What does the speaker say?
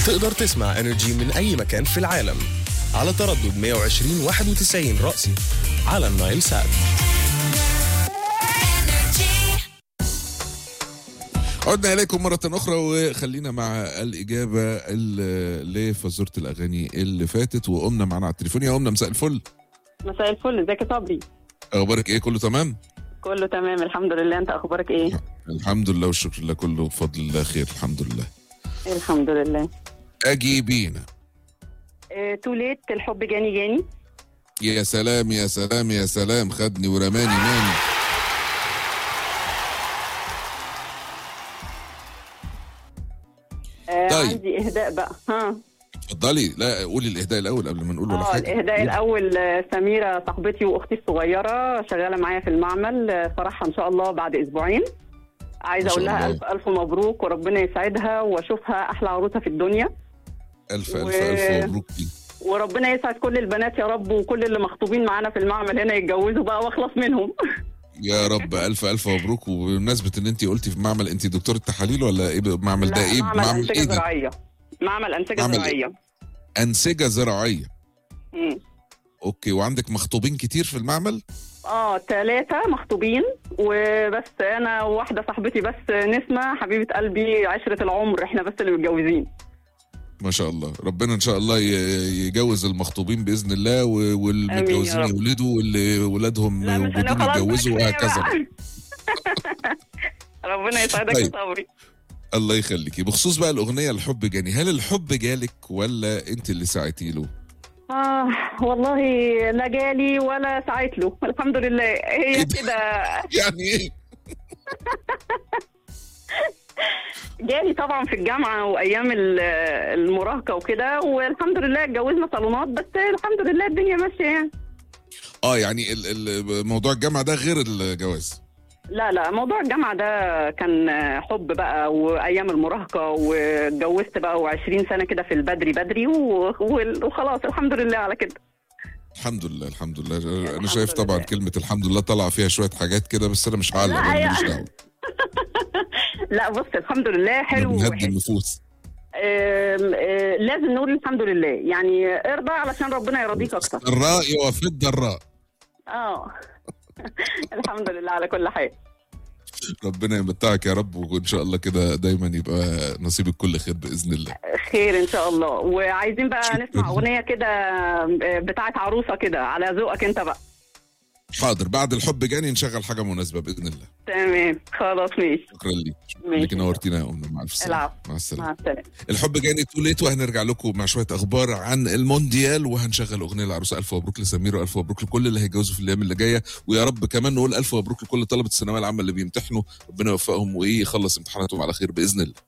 تقدر تسمع انرجي من اي مكان في العالم على تردد 120 91 رأسي على النايل سات عدنا إليكم مرة أخرى وخلينا مع الإجابة ال- لفزورة الأغاني اللي فاتت وقمنا معنا على التليفون يا قمنا مساء الفل مساء الفل ازيك يا صبري أخبارك إيه كله تمام؟ كله تمام الحمد لله انت اخبارك ايه الحمد لله والشكر لله كله بفضل الله خير الحمد لله الحمد لله أجيبينا اه توليت الحب جاني جاني يا سلام يا سلام يا سلام خدني ورماني ماني اه طيب. عندي اهداء بقى ها اتفضلي لا قولي الإهداء الأول قبل ما نقول ولا اه حاجة الاهداء الاول آه، سميره صاحبتي واختي الصغيره شغاله معايا في المعمل آه، فرحها ان شاء الله بعد اسبوعين عايزه ما شاء اقول لها الله. الف الف مبروك وربنا يسعدها واشوفها احلى عروسه في الدنيا ألف و- ألف ألف مبروك ليك. وربنا يسعد كل البنات يا رب وكل اللي مخطوبين معانا في المعمل هنا يتجوزوا بقى واخلص منهم يا رب ألف ألف مبروك وبمناسبة إن أنت قلتي في معمل أنت دكتورة تحاليل ولا إيه معمل ده لا، إيه؟ معمل معمل انتاج إيه ده؟ زراعيه معمل انتاج معمل إيه؟ زراعيه أنسجة زراعية مم. أوكي وعندك مخطوبين كتير في المعمل؟ اه ثلاثة مخطوبين وبس انا وواحدة صاحبتي بس نسمة حبيبة قلبي عشرة العمر احنا بس اللي متجوزين ما شاء الله ربنا ان شاء الله ي- يجوز المخطوبين باذن الله و- والمتجوزين آمين يا رب. يولدوا واللي ولادهم لا مش انا موجودين خلاص يتجوزوا بقى وهكذا كفاية بقى. ربنا يسعدك طيب. يا صبري الله يخليكي بخصوص بقى الاغنيه الحب جاني هل الحب جالك ولا انت اللي سعيتي له اه والله لا جالي ولا سعيت له الحمد لله إيه هي ده؟ كده يعني ايه جالي طبعا في الجامعة وايام ال- المراهقة وكده والحمد لله اتجوزنا صالونات بس الحمد لله الدنيا ماشية يعني اه يعني ال- ال- موضوع الجامعه ده غير الجواز لا لا موضوع الجامعة ده كان حب بقى وأيام المراهقة واتجوزت بقى وعشرين سنة كده في البدري بدري و- و- وخلاص الحمد لله على كده الحمد لله الحمد لله انا الحمد شايف طبعا لله. كلمه الحمد لله طلع فيها شويه حاجات كده بس انا مش هعلق لا، انا يا- ماليش دعوه لا بص الحمد لله احنا حلو بنهدي ووحش. النفوس آم، آه، لازم نقول الحمد لله يعني ارضى علشان ربنا يرضيك أكتر الراء وفي الضراء اه الحمد لله على كل حال ربنا يمتعك يا رب وان شاء الله كده دايما يبقى نصيبك كل خير باذن الله خير ان شاء الله وعايزين بقى شكراً. نسمع اغنيه كده آه، بتاعت عروسه كده على ذوقك انت بقى حاضر بعد الحب جاني نشغل حاجه مناسبه باذن الله تمام خلاص ماشي شكرا ليك شكرا ماشي. ليك نورتينا يا امنا مع الف سلامه العفو. مع السلامه مع السلامه الحب جاني توليت وهنرجع لكم مع شويه اخبار عن المونديال وهنشغل اغنيه العروسه الف مبروك لسمير والف مبروك لكل اللي هيتجوزوا في الايام اللي جايه ويا رب كمان نقول الف مبروك لكل طلبه الثانويه العامه اللي بيمتحنوا ربنا يوفقهم وايه يخلص امتحاناتهم على خير باذن الله